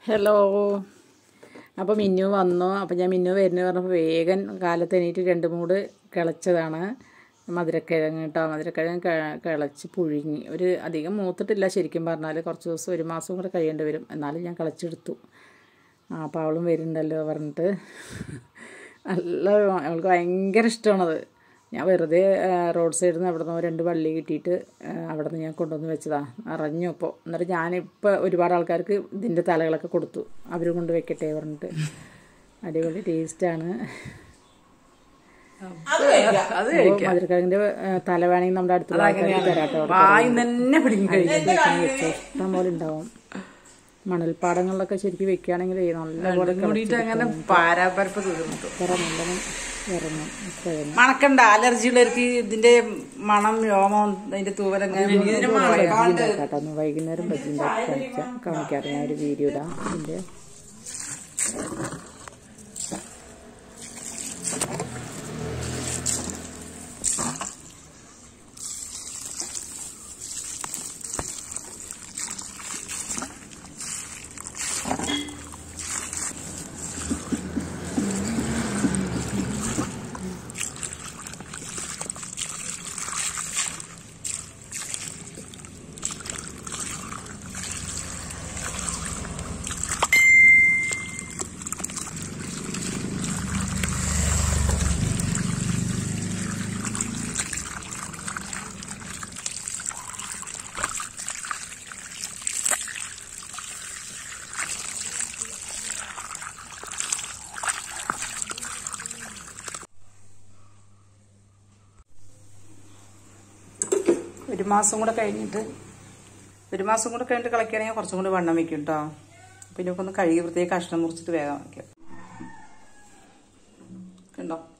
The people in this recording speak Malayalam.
ഹലോ അപ്പോൾ മിന്നു വന്നു അപ്പോൾ ഞാൻ മിന്നു വരുന്നു പറഞ്ഞപ്പോൾ വേഗം കാലത്ത് എണീറ്റ് രണ്ട് മൂട് കിളച്ചതാണ് മധുരക്കിഴങ്ങ് കേട്ടോ മധുരക്കിഴങ്ങ് ക- കിളച്ച് പുഴുങ്ങി ഒരു അധികം മൂത്തിട്ടില്ല ശരിക്കും പറഞ്ഞാൽ കുറച്ച് ദിവസം ഒരു മാസം കൂടെ കഴിയേണ്ടി വരും എന്നാലും ഞാൻ കിളച്ചെടുത്തു ആ അപ്പോൾ അവളും വരുന്നുണ്ടല്ലോ പറഞ്ഞിട്ട് നല്ല അവൾക്ക് ഭയങ്കര ഇഷ്ടമാണത് ഞാൻ വെറുതെ ആ, റോഡ് സൈഡിൽ നിന്ന് അവിടെ നിന്ന് രണ്ട് വള്ളി കിട്ടിയിട്ട് ആ, അവിടെ നിന്ന് ഞാൻ കൊണ്ടുവന്ന് വെച്ചതാ അറിഞ്ഞു അപ്പോൾ എന്നിട്ട് ഞാനിപ്പോൾ ഒരുപാട് ആൾക്കാർക്ക് ഇതിൻ്റെ തലകളൊക്കെ കൊടുത്തു അവർ കൊണ്ട് വെക്കട്ടെ പറഞ്ഞിട്ട് അടിപൊളി ടേസ്റ്റാണ് അത് കഴിക്കാം അത് അപ്പോൾ മധുരക്കിഴങ്ങിൻ്റെ ആ, തല വേണമെങ്കിൽ നമ്മുടെ അടുത്തുള്ള ആൾക്കാർക്ക് തരാട്ടോ വായി തന്നെ പിടിക്കും കഴിക്കും വെച്ചോ ഇഷ്ടം പോലെ ഉണ്ടാവും മണൽപ്പാടങ്ങളിലൊക്കെ ശരിക്കും വെക്കുകയാണെങ്കിൽ നല്ല പോലെ കൂടിയിട്ട് അങ്ങനെ പാരാപരപ്പ് തീർന്നിട്ടു ഇത്ര നല്ലോണം ഇറങ്ങും കിഴങ്ങ് മണക്കണ്ട അലർജി ഉള്ളവർക്ക് ഇതിന്റെ മണം രോമം അതിന്റെ തൂവലങ്ങനെ ഉണ്ടാക്കാട്ടോ ഒന്ന് വൈകുന്നേരം ബജ്ജി ഉണ്ടാക്കി കാണിക്കാം കാണിക്കാറ് ഞാൻ ഒരു വീഡിയോ ഇടാം ഇതിൻ്റെ ഒരു മാസം കൂടെ കഴിഞ്ഞിട്ട് ഒരു മാസം കൂടെ കഴിഞ്ഞിട്ട് കളിക്കുകയാണെങ്കിൽ കുറച്ചും കൂടി വണ്ണം വെക്കും കേട്ടോ പിന്നെ ഒക്കെ ഒന്ന് കഴുകി പ്രത്യേക കഷ്ണം മുറിച്ചിട്ട് വേഗം വയ്ക്കാം കണ്ടോ